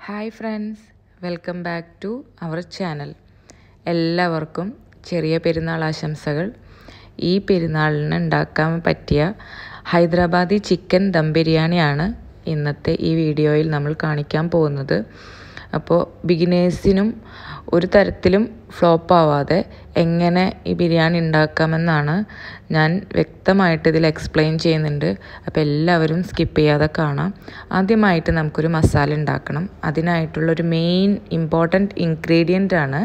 hi friends welcome back to our channel എല്ലാവർക്കും ചെറിയ പെരുന്നാൾ ആശംസകൾ ഈ പെരുന്നാളിന് ഉണ്ടാക്കാൻ പറ്റിയ ഹൈദരാബാദി ചിക്കൻ ദം ബിരിയാണിയാണ് ഇന്നത്തെ ഈ വീഡിയോയിൽ നമ്മൾ കാണിക്കാൻ പോകുന്നത് അപ്പോൾ ബിഗിനേഴ്സിനും ഒരു തരത്തിലും ഫ്ലോപ്പ് ആവാതെ എങ്ങനെ ഈ ബിരിയാണി ഉണ്ടാക്കാമെന്നാണ് ഞാൻ വ്യക്തമായിട്ട് ഇതിൽ എക്സ്പ്ലെയിൻ ചെയ്യുന്നുണ്ട് അപ്പോൾ എല്ലാവരും സ്കിപ്പ് ചെയ്യാതെ കാണാം ആദ്യമായിട്ട് നമുക്കൊരു മസാല ഉണ്ടാക്കണം അതിനായിട്ടുള്ളൊരു മെയിൻ ഇമ്പോർട്ടൻറ്റ് ഇൻഗ്രീഡിയൻ്റ് ആണ്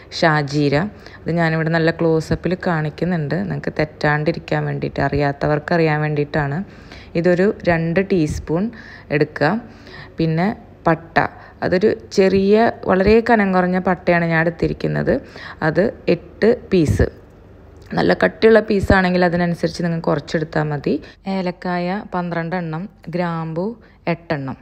ഷാജീര അത് ഞാനിവിടെ നല്ല ക്ലോസപ്പിൽ കാണിക്കുന്നുണ്ട് നിങ്ങൾക്ക് തെറ്റാണ്ടിരിക്കാൻ വേണ്ടിയിട്ട് അറിയാത്തവർക്ക് അറിയാൻ വേണ്ടിയിട്ടാണ് ഇതൊരു രണ്ട് ടീസ്പൂൺ എടുക്കുക പിന്നെ പട്ട അതൊരു ചെറിയ വളരെ കനം കുറഞ്ഞ പട്ടയാണ് ഞാൻ എടുത്തിരിക്കുന്നത് അത് എട്ട് പീസ് നല്ല കട്ടിയുള്ള പീസാണെങ്കിൽ അതിനനുസരിച്ച് നിങ്ങൾ കുറച്ചെടുത്താൽ മതി ഏലക്കായ പന്ത്രണ്ടെണ്ണം ഗ്രാമ്പു എട്ടെണ്ണം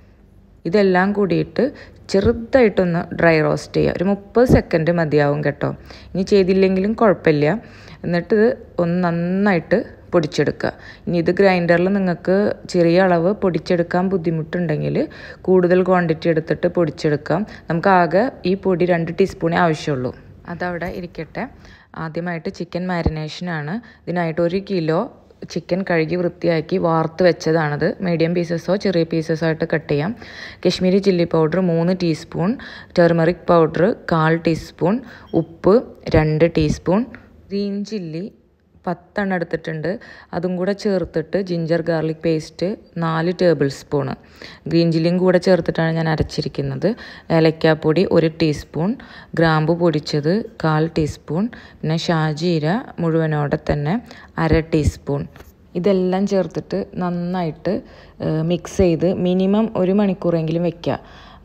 ഇതെല്ലാം കൂടിയിട്ട് ചെറുതായിട്ടൊന്ന് ഡ്രൈ റോസ്റ്റ് ചെയ്യുക ഒരു മുപ്പത് സെക്കൻഡ് മതിയാവും കേട്ടോ ഇനി ചെയ്തില്ലെങ്കിലും കുഴപ്പമില്ല എന്നിട്ട് ഇത് ഒന്ന് നന്നായിട്ട് പൊടിച്ചെടുക്കുക ഇനി ഇത് ഗ്രൈൻഡറിൽ നിങ്ങൾക്ക് ചെറിയ അളവ് പൊടിച്ചെടുക്കാൻ ബുദ്ധിമുട്ടുണ്ടെങ്കിൽ കൂടുതൽ ക്വാണ്ടിറ്റി എടുത്തിട്ട് പൊടിച്ചെടുക്കാം നമുക്ക് ആകെ ഈ പൊടി രണ്ട് ടീസ്പൂണേ ആവശ്യമുള്ളൂ അതവിടെ ഇരിക്കട്ടെ ആദ്യമായിട്ട് ചിക്കൻ മാരിനേഷനാണ് ഇതിനായിട്ട് ഒരു കിലോ ചിക്കൻ കഴുകി വൃത്തിയാക്കി വാർത്ത് വെച്ചതാണത് മീഡിയം പീസസോ ചെറിയ പീസസോ ആയിട്ട് കട്ട് ചെയ്യാം കശ്മീരി ചില്ലി പൗഡർ മൂന്ന് ടീസ്പൂൺ ടെർമറിക് പൗഡർ കാൽ ടീസ്പൂൺ ഉപ്പ് രണ്ട് ടീസ്പൂൺ ഗ്രീൻ ചില്ലി പത്തെണ്ണം എടുത്തിട്ടുണ്ട് അതും കൂടെ ചേർത്തിട്ട് ജിഞ്ചർ ഗാർലിക് പേസ്റ്റ് നാല് ടേബിൾ സ്പൂണ് ഗ്രീൻ ചില്ലിയും കൂടെ ചേർത്തിട്ടാണ് ഞാൻ അരച്ചിരിക്കുന്നത് ഏലക്കാപ്പൊടി ഒരു ടീസ്പൂൺ ഗ്രാമ്പു പൊടിച്ചത് കാൽ ടീസ്പൂൺ പിന്നെ ഷാജീര മുഴുവനോടെ തന്നെ അര ടീസ്പൂൺ ഇതെല്ലാം ചേർത്തിട്ട് നന്നായിട്ട് മിക്സ് ചെയ്ത് മിനിമം ഒരു മണിക്കൂറെങ്കിലും വെക്കുക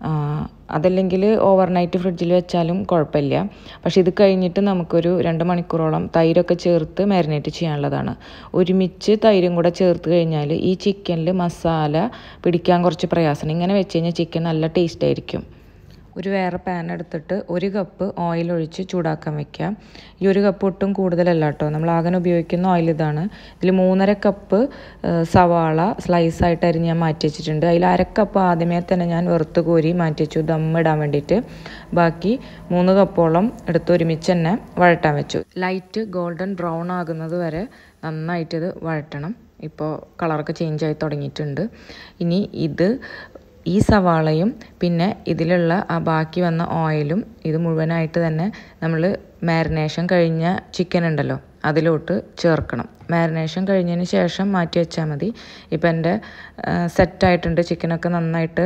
അതല്ലെങ്കിൽ ഓവർനൈറ്റ് ഫ്രിഡ്ജിൽ വെച്ചാലും കുഴപ്പമില്ല പക്ഷേ ഇത് കഴിഞ്ഞിട്ട് നമുക്കൊരു രണ്ട് മണിക്കൂറോളം തൈരൊക്കെ ചേർത്ത് മാരിനേറ്റ് ചെയ്യാനുള്ളതാണ് ഒരുമിച്ച് തൈരും കൂടെ ചേർത്ത് കഴിഞ്ഞാൽ ഈ ചിക്കനിൽ മസാല പിടിക്കാൻ കുറച്ച് പ്രയാസമാണ് ഇങ്ങനെ വെച്ച് കഴിഞ്ഞാൽ ചിക്കൻ നല്ല ടേസ്റ്റ് ആയിരിക്കും ഒരു വേറെ പാൻ എടുത്തിട്ട് ഒരു കപ്പ് ഓയിൽ ഒഴിച്ച് ചൂടാക്കാൻ വെക്കാം ഈ ഒരു കപ്പ് ഒട്ടും കൂടുതലല്ല കേട്ടോ നമ്മൾ ആകെ ഉപയോഗിക്കുന്ന ഓയിൽ ഇതാണ് ഇതിൽ മൂന്നര കപ്പ് സവാള സ്ലൈസായിട്ട് അരിഞ്ഞ് ഞാൻ മാറ്റി വെച്ചിട്ടുണ്ട് അതിൽ അര കപ്പ് ആദ്യമേ തന്നെ ഞാൻ വെറുത്ത് കോരി മാറ്റി വെച്ചു ദം ഇടാൻ വേണ്ടിയിട്ട് ബാക്കി മൂന്ന് കപ്പോളം എടുത്ത് ഒരുമിച്ച് തന്നെ വഴട്ടാൻ വെച്ചു ലൈറ്റ് ഗോൾഡൻ ബ്രൗൺ ആകുന്നത് വരെ നന്നായിട്ട് ഇത് വഴട്ടണം ഇപ്പോൾ കളറൊക്കെ ചേഞ്ച് ആയി തുടങ്ങിയിട്ടുണ്ട് ഇനി ഇത് ഈ സവാളയും പിന്നെ ഇതിലുള്ള ആ ബാക്കി വന്ന ഓയിലും ഇത് മുഴുവനായിട്ട് തന്നെ നമ്മൾ മാരിനേഷൻ കഴിഞ്ഞ ചിക്കൻ ഉണ്ടല്ലോ അതിലോട്ട് ചേർക്കണം മാരിനേഷൻ കഴിഞ്ഞതിന് ശേഷം മാറ്റി വെച്ചാൽ മതി ഇപ്പം എൻ്റെ സെറ്റായിട്ടുണ്ട് ചിക്കനൊക്കെ നന്നായിട്ട്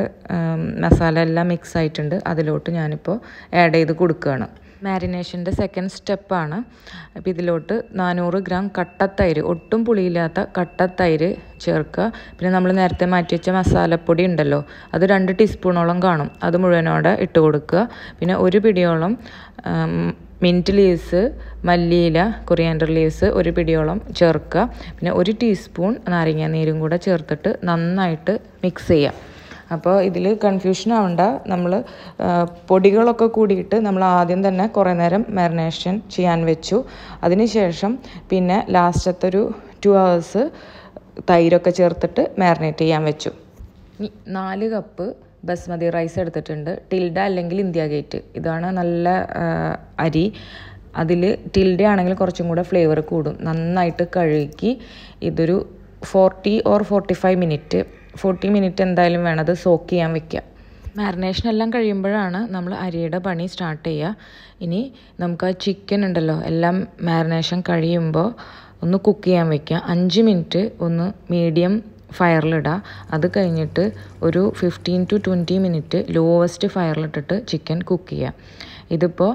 മസാല എല്ലാം മിക്സ് ആയിട്ടുണ്ട് അതിലോട്ട് ഞാനിപ്പോൾ ആഡ് ചെയ്ത് കൊടുക്കുകയാണ് മാരിനേഷൻ്റെ സെക്കൻഡ് സ്റ്റെപ്പാണ് അപ്പോൾ ഇതിലോട്ട് നാനൂറ് ഗ്രാം കട്ടത്തൈര് ഒട്ടും പുളിയില്ലാത്ത കട്ടത്തൈര് ചേർക്കുക പിന്നെ നമ്മൾ നേരത്തെ മാറ്റി വെച്ച മസാലപ്പൊടി ഉണ്ടല്ലോ അത് രണ്ട് ടീസ്പൂണോളം കാണും അത് മുഴുവനോടെ ഇട്ട് കൊടുക്കുക പിന്നെ ഒരു പിടിയോളം മിൻറ്റ് ലീവ്സ് മല്ലിയില കൊറിയാൻഡർ ലീവ്സ് ഒരു പിടിയോളം ചേർക്കുക പിന്നെ ഒരു ടീസ്പൂൺ നാരങ്ങ നീരും കൂടെ ചേർത്തിട്ട് നന്നായിട്ട് മിക്സ് ചെയ്യാം അപ്പോൾ ഇതിൽ കൺഫ്യൂഷൻ ആവണ്ട നമ്മൾ പൊടികളൊക്കെ കൂടിയിട്ട് നമ്മൾ ആദ്യം തന്നെ കുറേ നേരം മാരിനേഷൻ ചെയ്യാൻ വെച്ചു അതിനുശേഷം പിന്നെ ലാസ്റ്റത്തെ ഒരു ടു ഹവേഴ്സ് തൈരൊക്കെ ചേർത്തിട്ട് മാരിനേറ്റ് ചെയ്യാൻ വെച്ചു നാല് കപ്പ് ബസ്മതി റൈസ് എടുത്തിട്ടുണ്ട് ടിൽഡ അല്ലെങ്കിൽ ഇന്ത്യ ഗേറ്റ് ഇതാണ് നല്ല അരി അതിൽ ടിൽഡ ആണെങ്കിൽ കുറച്ചും കൂടെ ഫ്ലേവർ കൂടും നന്നായിട്ട് കഴുകി ഇതൊരു forty or forty five minute forty minute എന്തായാലും വേണം അത് സോക്ക് ചെയ്യാൻ വെക്കുക മാരിനേഷൻ എല്ലാം കഴിയുമ്പോഴാണ് നമ്മൾ അരിയുടെ പണി സ്റ്റാർട്ട് ചെയ്യുക ഇനി നമുക്ക് ആ ചിക്കൻ ഉണ്ടല്ലോ എല്ലാം മാരിനേഷൻ കഴിയുമ്പോൾ ഒന്ന് കുക്ക് ചെയ്യാൻ വെക്കുക അഞ്ച് മിനിറ്റ് ഒന്ന് മീഡിയം ഫയറിലിടുക അത് കഴിഞ്ഞിട്ട് ഒരു fifteen to twenty minute lowest ഫയറിലിട്ടിട്ട് ചിക്കൻ കുക്ക് ചെയ്യുക ഇതിപ്പോൾ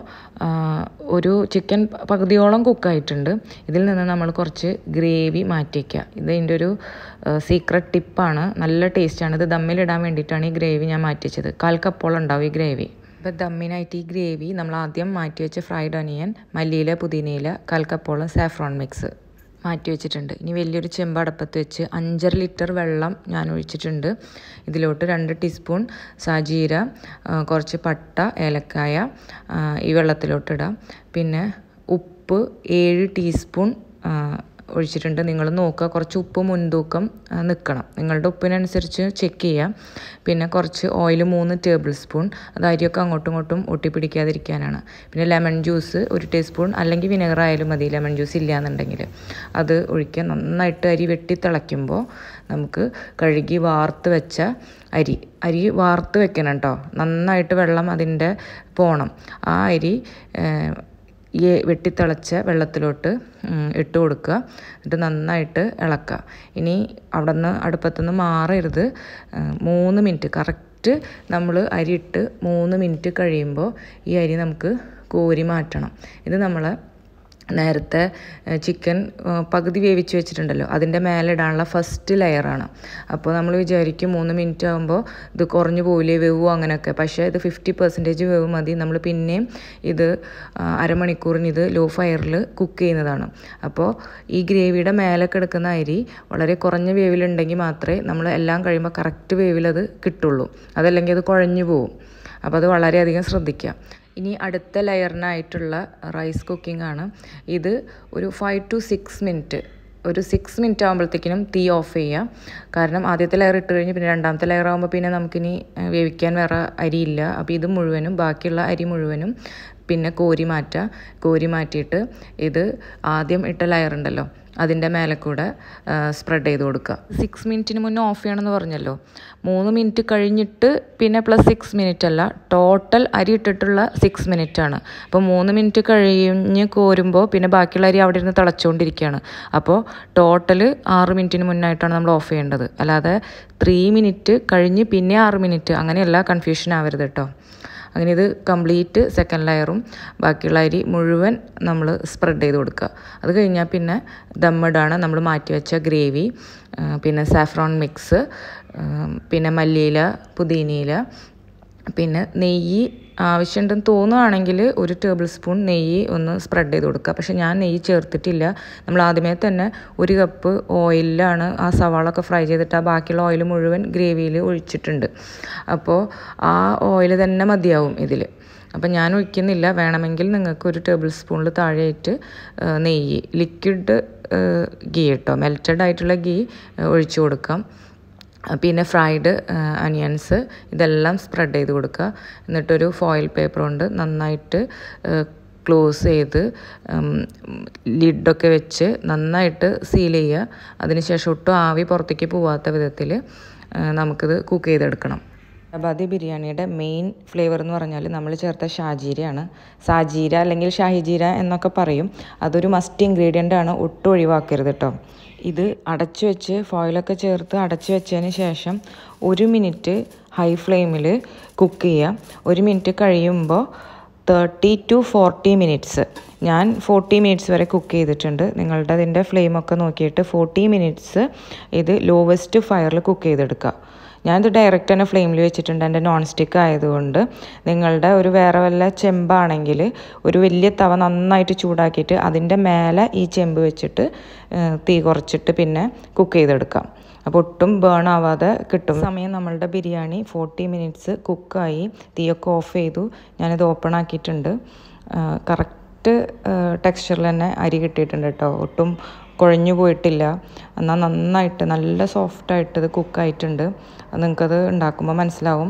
ഒരു ചിക്കൻ പകുതിയോളം കുക്കായിട്ടുണ്ട് ഇതിൽ നിന്ന് നമ്മൾ കുറച്ച് ഗ്രേവി മാറ്റി വയ്ക്കുക ഇത് ഇതിൻ്റെ ഒരു സീക്രട്ട് ടിപ്പാണ് നല്ല ടേസ്റ്റാണ് ഇത് ദമ്മിലിടാൻ വേണ്ടിയിട്ടാണ് ഈ ഗ്രേവി ഞാൻ മാറ്റി വെച്ചത് കാൽ കപ്പോളം ഉണ്ടാവും ഈ ഗ്രേവി ഇപ്പോൾ ദമ്മിനായിട്ട് ഈ ഗ്രേവി നമ്മൾ ആദ്യം മാറ്റി വെച്ച ഫ്രൈഡ് ഒനിയൻ മല്ലിയില പുതിനയില കാൽ കപ്പോളം സാഫ്രോൺ മിക്സ് മാറ്റി വെച്ചിട്ടുണ്ട് ഇനി വലിയൊരു ചെമ്പ് അടപ്പത്ത് വെച്ച് അഞ്ചര ലിറ്റർ വെള്ളം ഞാൻ ഒഴിച്ചിട്ടുണ്ട് ഇതിലോട്ട് രണ്ട് ടീസ്പൂൺ സാജീര കുറച്ച് പട്ട ഏലക്കായ ഈ വെള്ളത്തിലോട്ട് ഇടാം പിന്നെ ഉപ്പ് ഏഴ് ടീസ്പൂൺ ഒഴിച്ചിട്ടുണ്ട് നിങ്ങൾ നോക്കുക കുറച്ച് ഉപ്പ് മുൻതൂക്കം നിൽക്കണം നിങ്ങളുടെ ഉപ്പിനനുസരിച്ച് ചെക്ക് ചെയ്യാം പിന്നെ കുറച്ച് ഓയിൽ മൂന്ന് ടേബിൾ സ്പൂൺ അത് അരിയൊക്കെ അങ്ങോട്ടും ഇങ്ങോട്ടും ഒട്ടിപ്പിടിക്കാതിരിക്കാനാണ് പിന്നെ ലെമൺ ജ്യൂസ് ഒരു ടീസ്പൂൺ അല്ലെങ്കിൽ വിനെഗർ ആയാലും മതി ലെമൺ ജ്യൂസ് ഇല്ലയെന്നുണ്ടെങ്കിൽ അത് ഒഴിക്കുക നന്നായിട്ട് അരി വെട്ടി തിളയ്ക്കുമ്പോൾ നമുക്ക് കഴുകി വാർത്ത് വെച്ച അരി അരി വാർത്ത് വെക്കണം കേട്ടോ നന്നായിട്ട് വെള്ളം അതിൻ്റെ പോണം ആ അരി ഈ വെട്ടിത്തിളച്ച വെള്ളത്തിലോട്ട് ഇട്ട് കൊടുക്കുക എന്നിട്ട് നന്നായിട്ട് ഇളക്കുക ഇനി അവിടെ നിന്ന് അടുപ്പത്തുനിന്ന് മാറരുത് മൂന്ന് മിനിറ്റ് കറക്റ്റ് നമ്മൾ അരി ഇട്ട് മൂന്ന് മിനിറ്റ് കഴിയുമ്പോൾ ഈ അരി നമുക്ക് കോരി മാറ്റണം ഇത് നമ്മൾ നേരത്തെ ചിക്കൻ പകുതി വേവിച്ച് വെച്ചിട്ടുണ്ടല്ലോ അതിൻ്റെ മേലെ ഇടാനുള്ള ഫസ്റ്റ് ലെയറാണ് അപ്പോൾ നമ്മൾ വിചാരിക്കും മൂന്ന് മിനിറ്റ് ആകുമ്പോൾ ഇത് കുറഞ്ഞു പോവില്ലേ വേവോ അങ്ങനെയൊക്കെ പക്ഷേ ഇത് ഫിഫ്റ്റി പെർസെൻറ്റേജ് വേവ് മതി നമ്മൾ പിന്നെയും ഇത് അരമണിക്കൂറിന് ഇത് ലോ ഫയറിൽ കുക്ക് ചെയ്യുന്നതാണ് അപ്പോൾ ഈ ഗ്രേവിയുടെ മേലെ കിടക്കുന്ന അരി വളരെ കുറഞ്ഞ വേവിലുണ്ടെങ്കിൽ മാത്രമേ നമ്മൾ എല്ലാം കഴിയുമ്പോൾ കറക്റ്റ് വേവിലത് കിട്ടുള്ളൂ അതല്ലെങ്കിൽ അത് കുഴഞ്ഞു പോവും അപ്പോൾ അത് വളരെയധികം ശ്രദ്ധിക്കുക ഇനി അടുത്ത ലെയറിനായിട്ടുള്ള റൈസ് കുക്കിംഗ് ആണ് ഇത് ഒരു ഫൈവ് ടു സിക്സ് മിനിറ്റ് ഒരു സിക്സ് മിനിറ്റ് ആകുമ്പോഴത്തേക്കിനും തീ ഓഫ് ചെയ്യുക കാരണം ആദ്യത്തെ ലെയർ ഇട്ട് കഴിഞ്ഞ് പിന്നെ രണ്ടാമത്തെ ലെയർ ആകുമ്പോൾ പിന്നെ നമുക്കിനി വേവിക്കാൻ വേറെ അരിയില്ല അപ്പോൾ ഇത് മുഴുവനും ബാക്കിയുള്ള അരി മുഴുവനും പിന്നെ കോരി മാറ്റുക കോരി മാറ്റിയിട്ട് ഇത് ആദ്യം ഇട്ട ലെയർ ഉണ്ടല്ലോ അതിൻ്റെ മേലെ കൂടെ സ്പ്രെഡ് ചെയ്ത് കൊടുക്കുക സിക്സ് മിനിറ്റിന് മുന്നേ ഓഫ് ചെയ്യണമെന്ന് പറഞ്ഞല്ലോ മൂന്ന് മിനിറ്റ് കഴിഞ്ഞിട്ട് പിന്നെ പ്ലസ് സിക്സ് മിനിറ്റ് അല്ല ടോട്ടൽ അരി ഇട്ടിട്ടുള്ള സിക്സ് മിനിറ്റ് ആണ് അപ്പോൾ മൂന്ന് മിനിറ്റ് കഴിഞ്ഞ് കോരുമ്പോൾ പിന്നെ ബാക്കിയുള്ള അരി അവിടെ ഇരുന്ന് തിളച്ചുകൊണ്ടിരിക്കുകയാണ് അപ്പോൾ ടോട്ടൽ ആറ് മിനിറ്റിന് മുന്നായിട്ടാണ് നമ്മൾ ഓഫ് ചെയ്യേണ്ടത് അല്ലാതെ ത്രീ മിനിറ്റ് കഴിഞ്ഞ് പിന്നെ ആറ് മിനിറ്റ് അങ്ങനെയല്ല കൺഫ്യൂഷൻ ആവരുത് കേട്ടോ അങ്ങനെ ഇത് കംപ്ലീറ്റ് സെക്കൻഡ് ലെയറും ബാക്കിയുള്ള അരി മുഴുവൻ നമ്മൾ സ്പ്രെഡ് ചെയ്ത് കൊടുക്കുക അത് കഴിഞ്ഞാൽ പിന്നെ ദമ്മിടാണ് നമ്മൾ മാറ്റി വെച്ച ഗ്രേവി പിന്നെ സാഫ്രോൺ മിക്സ് പിന്നെ മല്ലിയില പുതിനയില പിന്നെ നെയ്യ് ആവശ്യമുണ്ടെന്ന് തോന്നുകയാണെങ്കിൽ ഒരു ടേബിൾ സ്പൂൺ നെയ്യ് ഒന്ന് സ്പ്രെഡ് ചെയ്ത് കൊടുക്കുക പക്ഷേ ഞാൻ നെയ്യ് ചേർത്തിട്ടില്ല നമ്മൾ ആദ്യമേ തന്നെ ഒരു കപ്പ് ഓയിലാണ് ആ സവാളൊക്കെ ഫ്രൈ ചെയ്തിട്ട് ആ ബാക്കിയുള്ള ഓയിൽ മുഴുവൻ ഗ്രേവിയിൽ ഒഴിച്ചിട്ടുണ്ട് അപ്പോൾ ആ ഓയിൽ തന്നെ മതിയാവും ഇതിൽ അപ്പം ഞാൻ ഒഴിക്കുന്നില്ല വേണമെങ്കിൽ നിങ്ങൾക്ക് ഒരു ടേബിൾ സ്പൂണിൽ താഴെയായിട്ട് നെയ്യ് ലിക്വിഡ് ഗീ കേട്ടോ മെൽറ്റഡ് ആയിട്ടുള്ള ഗീ ഒഴിച്ചു കൊടുക്കാം പിന്നെ ഫ്രൈഡ് അനിയൻസ് ഇതെല്ലാം സ്പ്രെഡ് ചെയ്ത് കൊടുക്കുക എന്നിട്ടൊരു ഫോയിൽ പേപ്പർ കൊണ്ട് നന്നായിട്ട് ക്ലോസ് ചെയ്ത് ലിഡൊക്കെ വെച്ച് നന്നായിട്ട് സീൽ ചെയ്യുക അതിനുശേഷം ഒട്ടും ആവി പുറത്തേക്ക് പോവാത്ത വിധത്തിൽ നമുക്കിത് കുക്ക് ചെയ്തെടുക്കണം ഹൈദരാബാദി ബിരിയാണിയുടെ മെയിൻ ഫ്ലേവർ എന്ന് പറഞ്ഞാൽ നമ്മൾ ചേർത്ത ഷാജീരയാണ് സാജീര അല്ലെങ്കിൽ ഷാഹിജീര എന്നൊക്കെ പറയും അതൊരു മസ്റ്റ് ഇൻഗ്രീഡിയൻ്റ് ആണ് ഒട്ടും ഒഴിവാക്കരുത് കേട്ടോ ഇത് അടച്ചു വെച്ച് ഫോയിലൊക്കെ ചേർത്ത് അടച്ചു വെച്ചതിന് ശേഷം ഒരു മിനിറ്റ് ഹൈ ഫ്ലെയിമിൽ കുക്ക് ചെയ്യുക ഒരു മിനിറ്റ് കഴിയുമ്പോൾ തേർട്ടി ടു ഫോർട്ടി മിനിറ്റ്സ് ഞാൻ ഫോർട്ടി മിനിറ്റ്സ് വരെ കുക്ക് ചെയ്തിട്ടുണ്ട് നിങ്ങളുടെ അതിൻ്റെ ഫ്ലെയിമൊക്കെ നോക്കിയിട്ട് ഫോർട്ടി മിനിറ്റ്സ് ഇത് ലോവസ്റ്റ് ഫയറിൽ കുക്ക് ചെയ്തെടുക്കുക ഞാനിത് ഡയറക്റ്റ് തന്നെ ഫ്ലെയിമിൽ വെച്ചിട്ടുണ്ട് എൻ്റെ നോൺ സ്റ്റിക്ക് ആയതുകൊണ്ട് നിങ്ങളുടെ ഒരു വേറെ വല്ല ചെമ്പാണെങ്കിൽ ഒരു വലിയ തവ നന്നായിട്ട് ചൂടാക്കിയിട്ട് അതിൻ്റെ മേലെ ഈ ചെമ്പ് വെച്ചിട്ട് തീ കുറച്ചിട്ട് പിന്നെ കുക്ക് ചെയ്തെടുക്കാം അപ്പോൾ ഒട്ടും ബേൺ ആവാതെ കിട്ടും സമയം നമ്മളുടെ ബിരിയാണി ഫോർട്ടി മിനിറ്റ്സ് കുക്കായി തീയൊക്കെ ഓഫ് ചെയ്തു ഞാനിത് ഓപ്പൺ ആക്കിയിട്ടുണ്ട് കറക്റ്റ് ടെക്സ്ചറിൽ തന്നെ അരി കിട്ടിയിട്ടുണ്ട് കേട്ടോ ഒട്ടും കുഴഞ്ഞു പോയിട്ടില്ല എന്നാൽ നന്നായിട്ട് നല്ല സോഫ്റ്റായിട്ട് ഇത് കുക്കായിട്ടുണ്ട് നിങ്ങൾക്കത് ഉണ്ടാക്കുമ്പോൾ മനസ്സിലാവും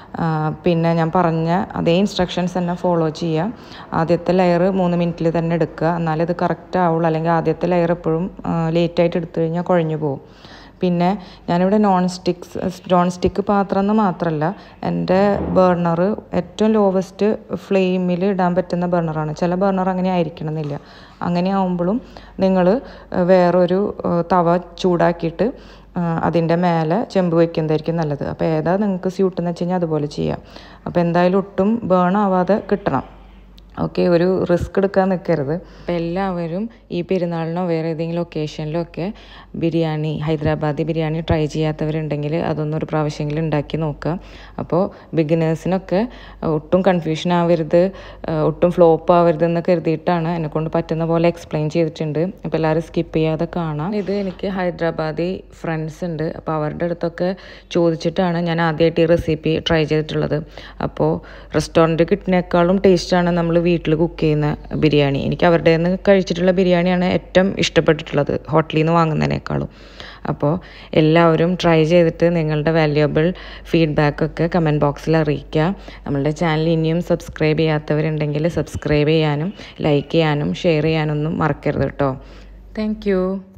പിന്നെ ഞാൻ പറഞ്ഞ അതേ ഇൻസ്ട്രക്ഷൻസ് തന്നെ ഫോളോ ചെയ്യുക ആദ്യത്തെ ലെയർ മൂന്ന് മിനിറ്റിൽ തന്നെ എടുക്കുക എന്നാലേ ഇത് കറക്റ്റ് ആവുള്ളൂ അല്ലെങ്കിൽ ആദ്യത്തെ ലെയർ എപ്പോഴും ലേറ്റായിട്ട് എടുത്തു കഴിഞ്ഞാൽ കുഴഞ്ഞു പോകും പിന്നെ ഞാനിവിടെ നോൺ സ്റ്റിക്സ് നോൺ സ്റ്റിക്ക് പാത്രം എന്ന് മാത്രമല്ല എൻ്റെ ബർണർ ഏറ്റവും ലോവസ്റ്റ് ഫ്ലെയിമിൽ ഇടാൻ പറ്റുന്ന ബർണറാണ് ചില ബർണർ അങ്ങനെ ആയിരിക്കണം എന്നില്ല അങ്ങനെ ആവുമ്പോഴും നിങ്ങൾ വേറൊരു തവ ചൂടാക്കിയിട്ട് അതിൻ്റെ മേലെ ചെമ്പ് വയ്ക്കുന്നതായിരിക്കും നല്ലത് അപ്പോൾ ഏതാ നിങ്ങൾക്ക് സ്യൂട്ടെന്ന് വെച്ച് കഴിഞ്ഞാൽ അതുപോലെ ചെയ്യാം അപ്പോൾ എന്തായാലും ഒട്ടും ബേൺ ആവാതെ കിട്ടണം ഓക്കെ ഒരു റിസ്ക് എടുക്കാൻ നിൽക്കരുത് അപ്പോൾ എല്ലാവരും ഈ പെരുന്നാളിനോ വേറെ ഏതെങ്കിലും ഒക്കേഷനിലോ ഒക്കെ ബിരിയാണി ഹൈദരാബാദി ബിരിയാണി ട്രൈ ചെയ്യാത്തവരുണ്ടെങ്കിൽ അതൊന്നും ഒരു പ്രാവശ്യമെങ്കിലും ഉണ്ടാക്കി നോക്കുക അപ്പോൾ ബിഗിനേഴ്സിനൊക്കെ ഒട്ടും കൺഫ്യൂഷൻ ആവരുത് ഒട്ടും ഫ്ലോപ്പ് ആവരുത് എന്ന് കരുതിയിട്ടാണ് എന്നെക്കൊണ്ട് പറ്റുന്ന പോലെ എക്സ്പ്ലെയിൻ ചെയ്തിട്ടുണ്ട് അപ്പോൾ എല്ലാവരും സ്കിപ്പ് ചെയ്യാതെ കാണാം ഇത് എനിക്ക് ഹൈദരാബാദി ഫ്രണ്ട്സ് ഉണ്ട് അപ്പോൾ അവരുടെ അടുത്തൊക്കെ ചോദിച്ചിട്ടാണ് ഞാൻ ആദ്യമായിട്ട് ഈ റെസിപ്പി ട്രൈ ചെയ്തിട്ടുള്ളത് അപ്പോൾ റെസ്റ്റോറൻറ്റ് കിട്ടുന്നേക്കാളും ടേസ്റ്റാണ് നമ്മൾ വീട്ടിൽ കുക്ക് ചെയ്യുന്ന ബിരിയാണി എനിക്ക് അവരുടെ നിന്ന് കഴിച്ചിട്ടുള്ള ബിരിയാണിയാണ് ഏറ്റവും ഇഷ്ടപ്പെട്ടിട്ടുള്ളത് ഹോട്ടലിൽ നിന്ന് വാങ്ങുന്നതിനേക്കാളും അപ്പോൾ എല്ലാവരും ട്രൈ ചെയ്തിട്ട് നിങ്ങളുടെ വാല്യുബിൾ ഫീഡ്ബാക്കൊക്കെ കമൻറ്റ് ബോക്സിൽ അറിയിക്കുക നമ്മളുടെ ചാനൽ ഇനിയും സബ്സ്ക്രൈബ് ചെയ്യാത്തവരുണ്ടെങ്കിൽ സബ്സ്ക്രൈബ് ചെയ്യാനും ലൈക്ക് ചെയ്യാനും ഷെയർ ചെയ്യാനൊന്നും മറക്കരുത് കേട്ടോ താങ്ക്